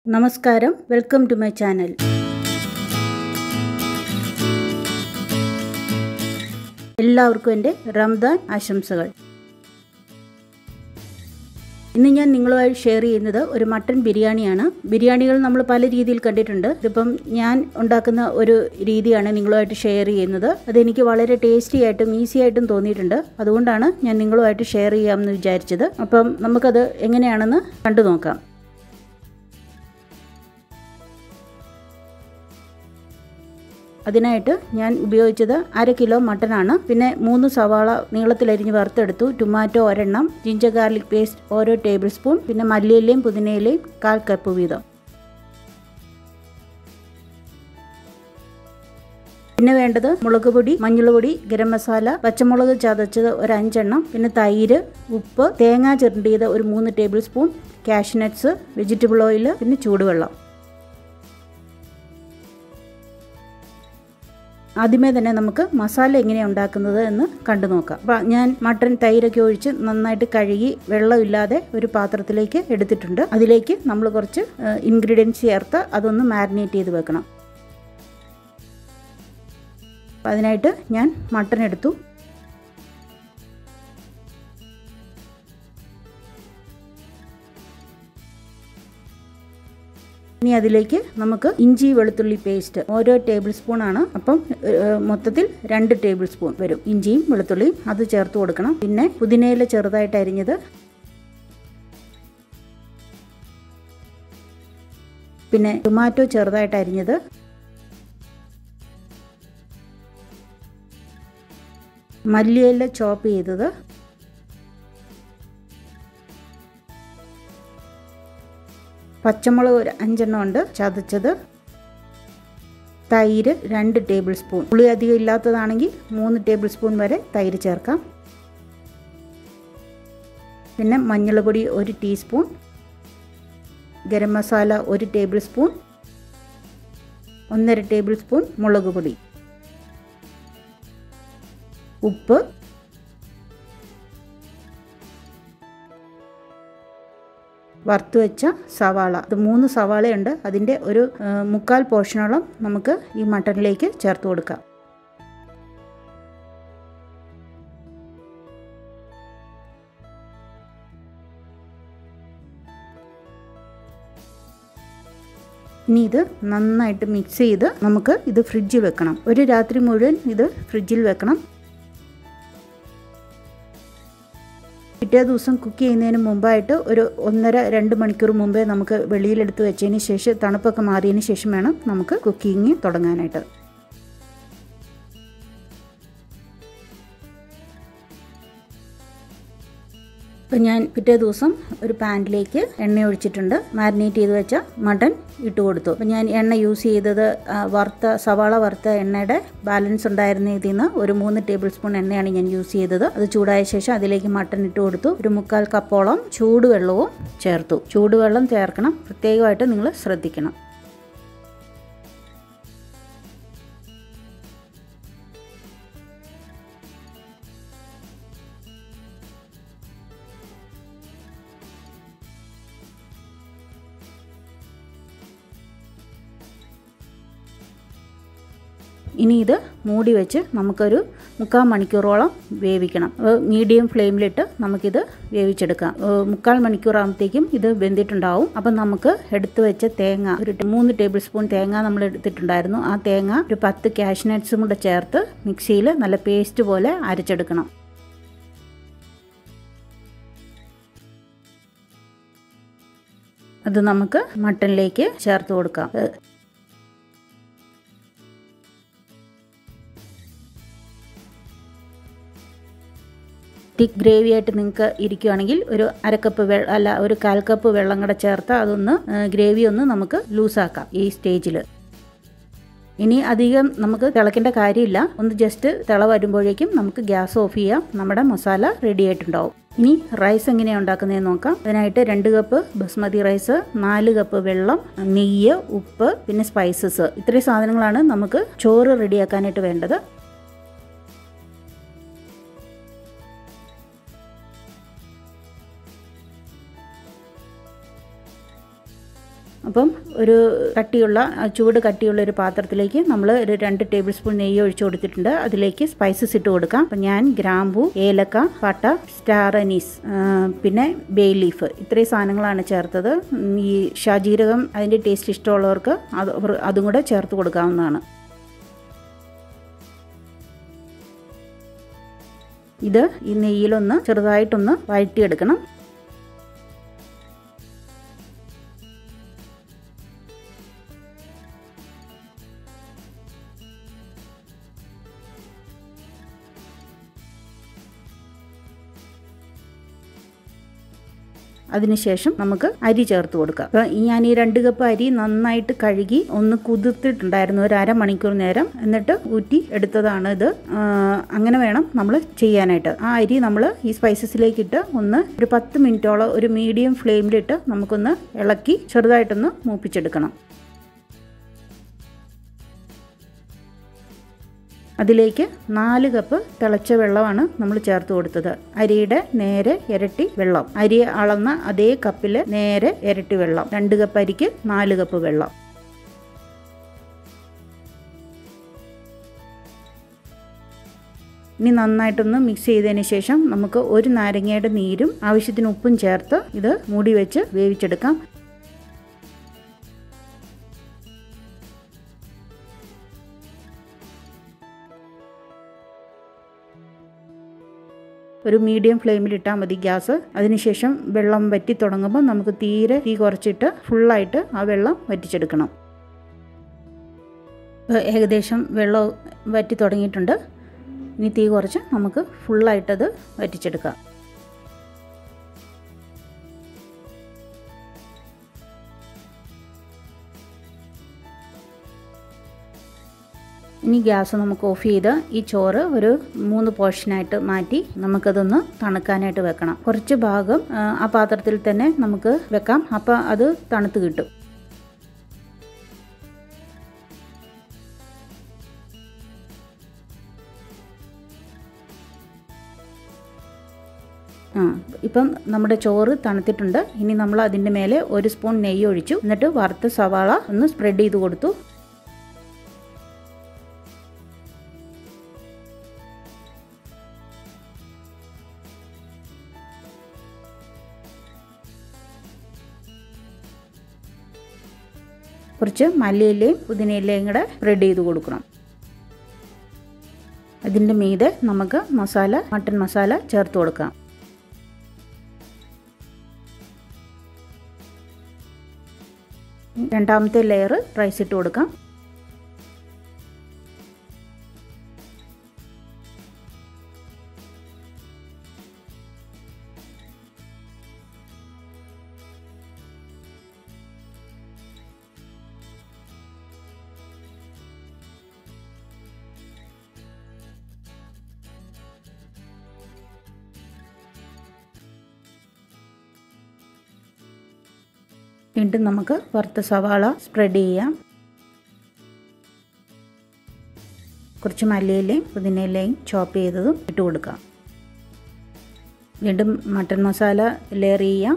നമസ്കാരം welcome to my channel എല്ലാവർക്കും എൻ്റെ റംദാൻ ആശംസകൾ ഇന്ന് ഞാൻ നിങ്ങളുമായി ഷെയർ ചെയ്യുന്നത് ഒരു മട്ടൺ ബിരിയാണിയാണ് ബിരിയാണികൾ നമ്മൾ പല രീതിയിൽ കണ്ടിട്ടുണ്ട് ഇതിപ്പം ഞാൻ ഉണ്ടാക്കുന്ന ഒരു രീതിയാണ് നിങ്ങളുമായിട്ട് ഷെയർ ചെയ്യുന്നത് അതെനിക്ക് വളരെ ടേസ്റ്റി ആയിട്ടും ഈസി ആയിട്ടും തോന്നിയിട്ടുണ്ട് അതുകൊണ്ടാണ് ഞാൻ നിങ്ങളുമായിട്ട് ഷെയർ ചെയ്യാമെന്ന് വിചാരിച്ചത് അപ്പം നമുക്കത് എങ്ങനെയാണെന്ന് കണ്ടു നോക്കാം അതിനായിട്ട് ഞാൻ ഉപയോഗിച്ചത് അര കിലോ മട്ടനാണ് പിന്നെ മൂന്ന് സവാള നീളത്തിലരിഞ്ഞ് വറുത്തെടുത്തു ടൊമാറ്റോ ഒരെണ്ണം ജിഞ്ചർ ഗാർലിക് പേസ്റ്റ് ഓരോ ടേബിൾ സ്പൂൺ പിന്നെ മല്ലിയിലയും പുതിനയിലയും കാൽ കപ്പ് വീതം പിന്നെ വേണ്ടത് മുളക് പൊടി മഞ്ഞൾ പൊടി ഗരം മസാല പച്ചമുളക് ചതച്ചത് ഒരു അഞ്ചെണ്ണം പിന്നെ തൈര് ഉപ്പ് തേങ്ങ ചിരണ്ടിയത് ഒരു മൂന്ന് tablespoon cashew nuts vegetable oil പിന്നെ ചൂടുവെള്ളം ആദ്യമേ തന്നെ നമുക്ക് മസാല എങ്ങനെയാണ് ഉണ്ടാക്കുന്നത് എന്ന് കണ്ടു നോക്കാം അപ്പം ഞാൻ മട്ടൻ തൈരൊക്കെ ഒഴിച്ച് നന്നായിട്ട് കഴുകി വെള്ളമില്ലാതെ ഒരു പാത്രത്തിലേക്ക് എടുത്തിട്ടുണ്ട് അതിലേക്ക് നമ്മൾ കുറച്ച് ഇൻഗ്രീഡിയൻസ് ചേർത്ത് അതൊന്ന് മാരിനേറ്റ് ചെയ്ത് വെക്കണം അപ്പം അതിനായിട്ട് ഞാൻ മട്ടൻ എടുത്തു ഇനി അതിലേക്ക് നമുക്ക് ഇഞ്ചി വെളുത്തുള്ളി പേസ്റ്റ് ഓരോ ടേബിൾ സ്പൂൺ ആണ് അപ്പം മൊത്തത്തിൽ രണ്ട് ടേബിൾ സ്പൂൺ വരും ഇഞ്ചിയും വെളുത്തുള്ളിയും അത് ചേർത്ത് കൊടുക്കണം പിന്നെ പുതിനയില ചെറുതായിട്ട് അരിഞ്ഞത് പിന്നെ ടൊമാറ്റോ ചെറുതായിട്ട് അരിഞ്ഞത് മല്ലിയില ചോപ്പ് ചെയ്തത് പച്ചമുളക് ഒരു അഞ്ചെണ്ണം ഉണ്ട് ചതച്ചത് തൈര് രണ്ട് ടേബിൾ സ്പൂൺ പുളി അധികം ഇല്ലാത്തതാണെങ്കിൽ മൂന്ന് ടേബിൾ സ്പൂൺ വരെ തൈര് ചേർക്കാം പിന്നെ മഞ്ഞൾപ്പൊടി ഒരു ടീസ്പൂൺ ഗരം മസാല ഒരു ടേബിൾ സ്പൂൺ ഒന്നര ടേബിൾ സ്പൂൺ മുളക് പൊടി ഉപ്പ് വറുത്ത് വെച്ച സവാള ഇത് മൂന്ന് സവാളയുണ്ട് അതിൻ്റെ ഒരു മുക്കാൽ പോർഷനോളം നമുക്ക് ഈ മട്ടണിലേക്ക് ചേർത്ത് കൊടുക്കാം ഇനി ഇത് നന്നായിട്ട് മിക്സ് ചെയ്ത് നമുക്ക് ഇത് ഫ്രിഡ്ജിൽ വെക്കണം ഒരു രാത്രി മുഴുവൻ ഇത് ഫ്രിഡ്ജിൽ വെക്കണം പിറ്റേ ദിവസം കുക്ക് ചെയ്യുന്നതിന് മുമ്പായിട്ട് ഒരു ഒന്നര രണ്ട് മണിക്കൂർ മുമ്പേ നമുക്ക് വെളിയിലെടുത്ത് വെച്ചതിന് ശേഷം തണുപ്പൊക്കെ മാറിയതിന് ശേഷം വേണം നമുക്ക് കുക്കിംഗ് തുടങ്ങാനായിട്ട് ഇപ്പം ഞാൻ പിറ്റേ ദിവസം ഒരു പാനിലേക്ക് എണ്ണ ഒഴിച്ചിട്ടുണ്ട് മാരിനേറ്റ് ചെയ്ത് വെച്ച മട്ടൺ ഇട്ട് കൊടുത്തു അപ്പം ഞാൻ എണ്ണ യൂസ് ചെയ്തത് വറുത്ത സവാള വറുത്ത എണ്ണയുടെ ബാലൻസ് ഉണ്ടായിരുന്ന ഇതിൽ നിന്ന് ഒരു മൂന്ന് ടേബിൾ സ്പൂൺ എണ്ണയാണ് ഞാൻ യൂസ് ചെയ്തത് അത് ചൂടായ ശേഷം അതിലേക്ക് മട്ടൺ ഇട്ട് കൊടുത്തു ഒരു മുക്കാൽ കപ്പോളം ചൂടുവെള്ളവും ചേർത്തു ചൂടുവെള്ളം ചേർക്കണം പ്രത്യേകമായിട്ട് നിങ്ങൾ ശ്രദ്ധിക്കണം ഇനി ഇത് മൂടി വെച്ച് നമുക്കൊരു മുക്കാൽ മണിക്കൂറോളം വേവിക്കണം മീഡിയം ഫ്ലെയിമിലിട്ട് നമുക്കിത് വേവിച്ചെടുക്കാം മുക്കാൽ മണിക്കൂറാകുമ്പോഴത്തേക്കും ഇത് വെന്തിട്ടുണ്ടാവും അപ്പം നമുക്ക് എടുത്തു വെച്ച തേങ്ങ ഒരു മൂന്ന് ടേബിൾ സ്പൂൺ തേങ്ങ നമ്മൾ എടുത്തിട്ടുണ്ടായിരുന്നു ആ തേങ്ങ ഒരു പത്ത് കാഷ്നട്ട്സും കൂടെ ചേർത്ത് മിക്സിയിൽ നല്ല പേസ്റ്റ് പോലെ അരച്ചെടുക്കണം അത് നമുക്ക് മട്ടണിലേക്ക് ചേർത്ത് കൊടുക്കാം തിക്ക് ഗ്രേവി ആയിട്ട് നിങ്ങൾക്ക് ഇരിക്കുകയാണെങ്കിൽ ഒരു അരക്കപ്പ് വെ അല്ല ഒരു കാൽ കപ്പ് വെള്ളം കൂടെ ചേർത്ത് അതൊന്ന് ഗ്രേവി ഒന്ന് നമുക്ക് ലൂസാക്കാം ഈ സ്റ്റേജിൽ ഇനി അധികം നമുക്ക് തിളക്കേണ്ട കാര്യമില്ല ഒന്ന് ജസ്റ്റ് തിള വരുമ്പോഴേക്കും നമുക്ക് ഗ്യാസ് ഓഫ് ചെയ്യാം നമ്മുടെ മസാല റെഡി ആയിട്ടുണ്ടാവും ഇനി റൈസ് എങ്ങനെയാണ് ഉണ്ടാക്കുന്നതെന്ന് നോക്കാം അതിനായിട്ട് രണ്ട് കപ്പ് ബസ്മതി റൈസ് നാല് കപ്പ് വെള്ളം നെയ്യ് ഉപ്പ് പിന്നെ സ്പൈസസ് ഇത്രയും സാധനങ്ങളാണ് നമുക്ക് ചോറ് റെഡിയാക്കാനായിട്ട് വേണ്ടത് അപ്പം ഒരു കട്ടിയുള്ള ആ, ചൂട് കട്ടിയുള്ള ഒരു പാത്രത്തിലേക്ക് നമ്മൾ ഒരു രണ്ട് ടേബിൾ സ്പൂൺ നെയ്യ് ഒഴിച്ചു കൊടുത്തിട്ടുണ്ട് അതിലേക്ക് സ്പൈസസ് ഇട്ട് കൊടുക്കാം അപ്പം ഞാൻ ഗ്രാമ്പു ഏലക്ക പട്ട സ്റ്റാർ അനീസ് ആ, പിന്നെ ബേ ലീഫ് ഇത്രയും സാധനങ്ങളാണ് ചേർത്തത് ഉം, ഈ ഷാജീരകം അതിൻ്റെ ടേസ്റ്റ് ഇഷ്ടമുള്ളവർക്ക് അത് അവർ- അതും കൂടെ ചേർത്ത് കൊടുക്കാവുന്നതാണ് ഇത് ഈ നെയ്യിലൊന്ന് ചെറുതായിട്ടൊന്ന് വഴറ്റിയെടുക്കണം അതിനുശേഷം നമുക്ക് അരി ചേർത്ത് കൊടുക്കാം അപ്പോൾ ഞാൻ ഈ രണ്ട് കപ്പ് അരി നന്നായിട്ട് കഴുകി ഒന്ന് കുതിർത്തിട്ടുണ്ടായിരുന്നു ഒരു അരമണിക്കൂർ നേരം എന്നിട്ട് ഊറ്റി എടുത്തതാണ് ഇത് ആ, അങ്ങനെ വേണം നമ്മൾ ചെയ്യാനായിട്ട് ആ അരി നമ്മൾ ഈ സ്പൈസസിലേക്ക് ഇട്ട് ഒന്ന് ഒരു പത്ത് മിനിറ്റോളം ഒരു മീഡിയം ഫ്ലെയിമിലിട്ട് നമുക്കൊന്ന് ഇളക്കി ചെറുതായിട്ടൊന്ന് മൂപ്പിച്ചെടുക്കണം അതിലേക്ക് നാല് കപ്പ് തിളച്ച വെള്ളമാണ് നമ്മൾ ചേർത്ത് കൊടുത്തത് അരിയുടെ നേരെ ഇരട്ടി വെള്ളം അരി അളന്ന അതേ കപ്പിൽ നേരെ ഇരട്ടി വെള്ളം രണ്ട് കപ്പ് അരിക്ക് നാല് കപ്പ് വെള്ളം ഇനി നന്നായിട്ടൊന്ന് മിക്സ് ചെയ്തതിന് ശേഷം നമുക്ക് ഒരു നാരങ്ങയുടെ നീരും ആവശ്യത്തിന് ഉപ്പും ചേർത്ത് ഇത് മൂടി വെച്ച് വേവിച്ചെടുക്കാം ഒരു മീഡിയം ഫ്ലെയിമിൽ ഇട്ടാൽ മതി ഗ്യാസ് അതിനുശേഷം വെള്ളം വറ്റി തുടങ്ങുമ്പോൾ നമുക്ക് തീരെ തീ കുറച്ചിട്ട് ഫുള്ളായിട്ട് ആ വെള്ളം വറ്റിച്ചെടുക്കണം ഇപ്പോൾ ഏകദേശം വെള്ളം വറ്റി തുടങ്ങിയിട്ടുണ്ട് ഇനി തീ കുറച്ച് നമുക്ക് ഫുള്ളായിട്ടത് വറ്റിച്ചെടുക്കാം ഇനി ഗ്യാസ് നമുക്ക് ഓഫ് ചെയ്ത് ഈ ചോറ് ഒരു മൂന്ന് പോർഷനായിട്ട് മാറ്റി നമുക്കതൊന്ന് തണുക്കാനായിട്ട് വെക്കണം കുറച്ച് ഭാഗം ആ, ആ പാത്രത്തിൽ തന്നെ നമുക്ക് വെക്കാം അപ്പോൾ അത് തണുത്ത് കിട്ടും ആ ഇപ്പം നമ്മുടെ ചോറ് തണുത്തിട്ടുണ്ട് ഇനി നമ്മൾ അതിൻ്റെ മേലെ ഒരു സ്പൂൺ നെയ്യ് ഒഴിച്ചു എന്നിട്ട് വറുത്ത സവാള ഒന്ന് സ്പ്രെഡ് ചെയ്ത് കൊടുത്തു കുറച്ച് മല്ലിയിലയും പുതിനയിലയും കൂടെ സ്പ്രെഡ് ചെയ്ത് കൊടുക്കണം അതിൻ്റെ മീതെ നമുക്ക് മസാല മട്ടൻ മസാല ചേർത്ത് കൊടുക്കാം രണ്ടാമത്തെ ലെയർ റൈസ് ഇട്ട് കൊടുക്കാം വീണ്ടും നമുക്ക് വറുത്ത സവാള സ്പ്രെഡ് ചെയ്യാം കുറച്ച് മല്ലിയിലയും പുതിനയിലയും ചോപ്പ് ചെയ്തതും ഇട്ട് കൊടുക്കാം വീണ്ടും മട്ടൻ മസാല ലെയർ ചെയ്യാം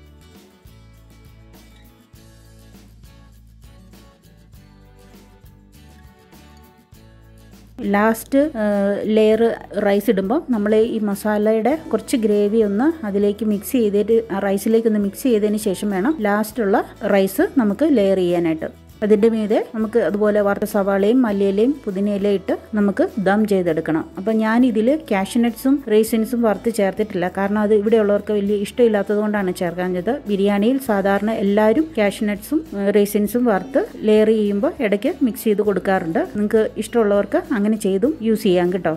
ലാസ്റ്റ് ലെയർ റൈസ് ഇടുമ്പോൾ നമ്മൾ ഈ മസാലയുടെ കുറച്ച് ഗ്രേവി ഒന്ന് അതിലേക്ക് മിക്സ് ചെയ്തിട്ട് ആ റൈസിലേക്ക് ഒന്ന് മിക്സ് ചെയ്തതിന് ശേഷം വേണം ലാസ്റ്റുള്ള റൈസ് നമുക്ക് ലെയർ ചെയ്യാനായിട്ട് അതിൻ്റെ മീതെ നമുക്ക് അതുപോലെ വറുത്ത സവാളയും മല്ലിയിലയും പുതിനയിലയും ഇട്ട് നമുക്ക് ദം ചെയ്തെടുക്കണം അപ്പം ഞാൻ ഇതിൽ കാഷ്നട്ട്സും റേസിൻസും വറുത്ത് ചേർത്തിട്ടില്ല കാരണം അത് ഇവിടെയുള്ളവർക്ക് വലിയ ഇഷ്ടമില്ലാത്തത് കൊണ്ടാണ് ചേർക്കാഞ്ഞത് ബിരിയാണിയിൽ സാധാരണ എല്ലാവരും കാഷ്നട്ട്സും റേസിൻസും വറുത്ത് ലെയർ ചെയ്യുമ്പോൾ ഇടയ്ക്ക് മിക്സ് ചെയ്ത് കൊടുക്കാറുണ്ട് നിങ്ങൾക്ക് ഇഷ്ടമുള്ളവർക്ക് അങ്ങനെ ചെയ്തും യൂസ് ചെയ്യാം കേട്ടോ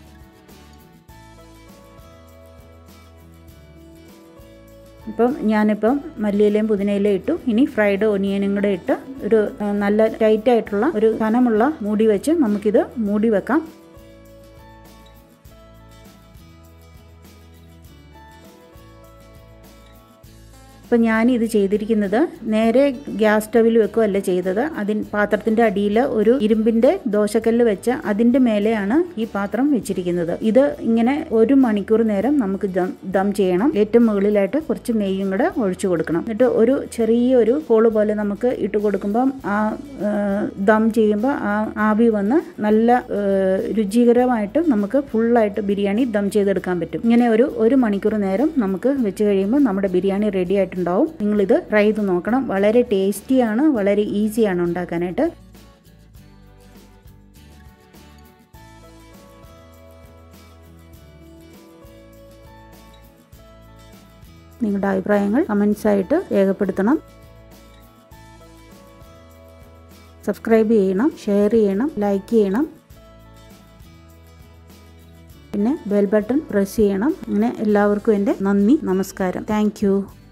ഇപ്പം ഞാനിപ്പം മല്ലിയിലയും പുതിനയിലയും ഇട്ടു ഇനി ഫ്രൈഡ് ഒനിയനും കൂടെ ഇട്ട് ഒരു ആ, നല്ല ടൈറ്റായിട്ടുള്ള ഒരു കനമുള്ള മൂടി വെച്ച് നമുക്കിത് മൂടി വെക്കാം ഇപ്പം ഞാൻ ഇത് ചെയ്തിരിക്കുന്നത് നേരെ ഗ്യാസ് സ്റ്റവിൽ വെക്കുകയല്ല ചെയ്തത് അതിൻ പാത്രത്തിൻ്റെ അടിയിൽ ഒരു ഇരുമ്പിൻ്റെ ദോശക്കല്ല് വെച്ച് അതിൻ്റെ മേലെയാണ് ഈ പാത്രം വെച്ചിരിക്കുന്നത് ഇത് ഇങ്ങനെ ഒരു മണിക്കൂർ നേരം നമുക്ക് ദം ദം ചെയ്യണം ഏറ്റവും മുകളിലായിട്ട് കുറച്ച് നെയ്യും കൂടെ ഒഴിച്ചു കൊടുക്കണം എന്നിട്ട് ഒരു ചെറിയൊരു ഹോള് പോലെ നമുക്ക് ഇട്ട് കൊടുക്കുമ്പം ആ ആ, ദം ചെയ്യുമ്പോൾ ആ ആവി വന്ന് നല്ല ആ, രുചികരമായിട്ട് നമുക്ക് ഫുള്ളായിട്ട് ബിരിയാണി ദം ചെയ്തെടുക്കാൻ പറ്റും ഇങ്ങനെ ഒരു ഒരു മണിക്കൂർ നേരം നമുക്ക് വെച്ച് കഴിയുമ്പോൾ നമ്മുടെ ബിരിയാണി റെഡി ആയിട്ടുണ്ടാവും നിങ്ങളിത് ട്രൈ ചെയ്ത് നോക്കണം വളരെ ടേസ്റ്റിയാണ് വളരെ ഈസിയാണ് ഉണ്ടാക്കാനായിട്ട് നിങ്ങളുടെ അഭിപ്രായങ്ങൾ കമൻസ് ആയിട്ട് രേഖപ്പെടുത്തണം സബ്സ്ക്രൈബ് ചെയ്യണം ഷെയർ ചെയ്യണം ലൈക്ക് ചെയ്യണം പിന്നെ ബെൽ ബട്ടൺ പ്രസ് ചെയ്യണം അങ്ങനെ എല്ലാവർക്കും എൻ്റെ നന്ദി നമസ്കാരം താങ്ക്